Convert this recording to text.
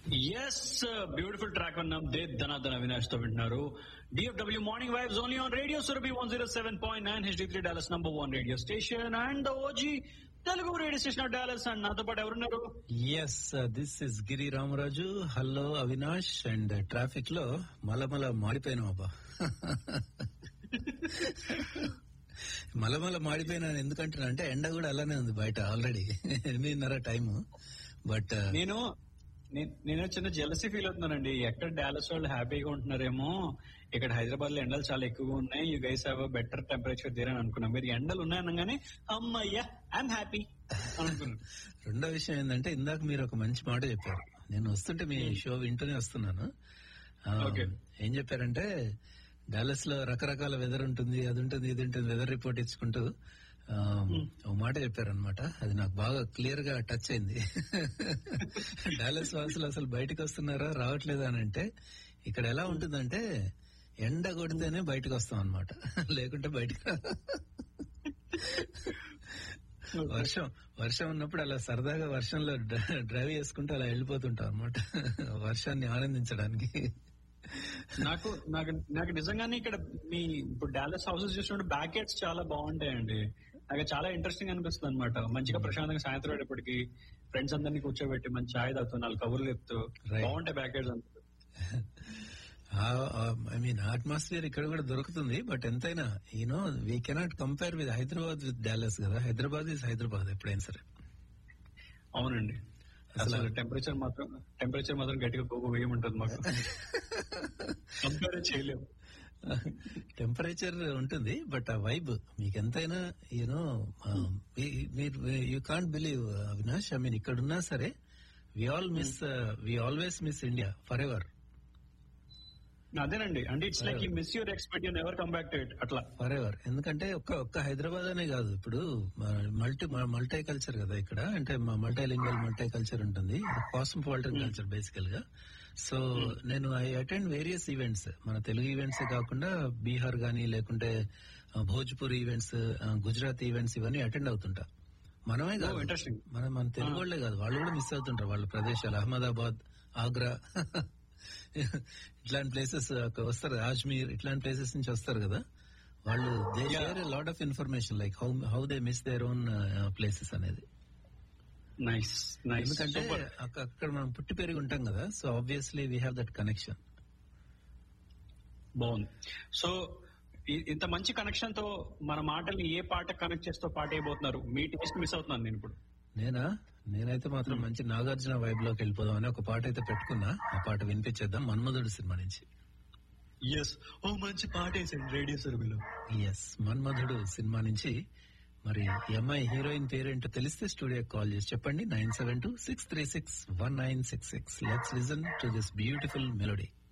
Yes beautiful track అన్నాం దే ధనాధన అవినాష్ తో వింటున్నారు DFW morning vibes only on radio Surabhi one zero seven point nine HD three Dallas number one radio station and OG Telugu radio station of Dallas and నాతో పాటు ఎవరున్నారు yes this is Giri Ramaraju hello Avinash and traffic లో మలమల మాడిపోయినాం అబ్బా మలమల మాడిపోయినాను ఎందుకంటున్నా అంటే ఎండ కూడా అలానే ఉంది బయట ఆల్రెడీ ఎనిమిదిన్నర టైం బట్ నేను నే- నేను చిన్న జెలసీ ఫీల్ అవుతున్నానండి ఎక్కడ డాలస్ వాళ్ళు హ్యాపీగా ఉంటున్నారేమో ఇక్కడ హైదరాబాద్ లో ఎండలు చాలా ఎక్కువగా ఉన్నాయి you guys have better temperature there అని అనుకున్నాం మీరు ఎండలు ఉన్నాయనగానే అమ్మయ్యా ఐఎమ్ హ్యాపీ అనుకున్నాను రెండో విషయం ఏంటంటే ఇందాక మీరు ఒక మంచి మాట చెప్పారు నేను వస్తుంటే మీ షో వింటూనే వస్తున్నాను ఆ, Okay. ఏం చెప్పారంటే డాలస్ లో రకరకాల వెదర్ ఉంటుంది అది ఉంటుంది ఇది ఉంటుంది వెదర్ రిపోర్ట్ ఇచ్చుకుంటూ ఆ, ఒక మాట చెప్పారనమాట అది నాకు బాగా క్లియర్ గా టచ్ అయింది డాలస్ వాసులు అసలు బయటకు వస్తున్నారా రావట్లేదా అని అంటే ఇక్కడ ఎలా ఉంటుందంటే ఎండ కొడితేనే బయటకు వస్తాం అనమాట లేకుంటే బయటకు రా- వర్షం వర్షం ఉన్నప్పుడు అలా సరదాగా వర్షంలో డ్ర- డ్రైవ్ చేసుకుంటూ అలా వెళ్ళిపోతుంటాం అనమాట వర్షాన్ని ఆనందించడానికి నాకు నాకు నాకు నిజంగానే ఇక్కడ మీ ఇప్పుడు డాలస్ హౌసెస్ చూసినప్పుడు బ్యాక్ యార్డ్స్ చాలా బాగుంటాయండి నాకు చాలా ఇంట్రెస్టింగ్ అనిపిస్తుంది అనమాట మంచిగా ప్రశాంతంగా సాయంత్రం అయ్యేటప్పటికి ఫ్రెండ్స్ అందరినీ కూర్చోబెట్టి మంచి ఛాయ్ తాగుతూ నాలుగు కబుర్లు చెప్తూ Right. బాగుంటాయి బ్యాక్ యార్డ్స్ అంతా ఐ మీన్ అట్మాస్ఫియర్ ఇక్కడ కూడా దొరుకుతుంది బట్ ఎంతైనా you know we cannot compare with Hyderabad with Dallas కదా హైదరాబాద్ ఇస్ హైదరాబాద్ ఎప్పుడైనా సరే అవునండి అసలు- అసలు టెంపరేచర్ మాత్రం టెంపరేచర్ మాత్రం గట్టిగా గోగు వేయమంటుంది మాకు కంపేర్ చేయలేము టెంపరేచర్ ఉంటుంది బట్ ఆ వైబ్ మీకు ఎంతైనా యూనో మీరు you can't believe Avinash I mean ఇక్కడ ఉన్నా సరే we all miss we always miss India forever అదేనండి అంటే it's like you miss your expect you never come back to it అట్లా ఫర్ ఎవర్ ఎందుకంటే ఒక్క ఒక్క హైదరాబాద్ అనే కాదు ఇప్పుడు మల్టీ మల్టీ కల్చర్ కదా ఇక్కడ అంటే మల్టీ లింగల్ మల్టీ కల్చర్ ఉంటుంది కాస్మోపాలిటన్ కల్చర్ బేసికల్ గా సో నేను ఐ అటెండ్ వేరియస్ ఈవెంట్స్ మన తెలుగు ఈవెంట్స్ కాకుండా బీహార్ గానీ లేకుంటే ఆ, భోజ్పూర్ ఈవెంట్స్ ఆ, గుజరాత్ ఈవెంట్స్ ఇవన్నీ అటెండ్ అవుతుంటా మనమే కాదు Oh, interesting. మన మన తెలుగు వాళ్ళే కాదు వాళ్ళు కూడా మిస్ అవుతుంటారు వాళ్ళ ప్రదేశాలు అహ్మదాబాద్ ఆగ్రా ఇట్లాంటి ప్లేసెస్ వస్తారు అజ్మీర్ ఇట్లాంటి ప్లేసెస్ నుంచి వస్తారు కదా వాళ్ళు they Yeah. Share lot of information like how how they miss their own places అనేది నైస్ నైస్ ఎందుకంటే అక్క- అక్కడ మనం పుట్టి పెరిగి ఉంటాం కదా so obviously we have that connection బాగుంది సో ఇ- ఇంత మంచి కనెక్షన్ తో మన మాటల్ని ఏ పాట కనెక్ట్ చేస్తూ పాట అయిపోతున్నారు మీ టేస్ట్ మిస్ అవుతున్నాను నేను ఇప్పుడు నేనా నేనైతే మాత్రం మంచి నాగార్జున వైబ్ లోకి వెళ్ళిపోదాం అని ఒక పాట అయితే పెట్టుకున్నా ఆ పాట వినిపించేద్దాం మన్మధుడు సినిమా నుంచి ఎస్ ఓ మంచి పాట వేసండి రేడియో సర్వీలో ఎస్ మన్మధుడు సినిమా నుంచి మరి ఈ అమ్మాయి హీరోయిన్ పేరేంటో తెలిస్తే స్టూడియో కాల్ చేసి చెప్పండి nine seven two six three six one nine six six let's listen to this beautiful melody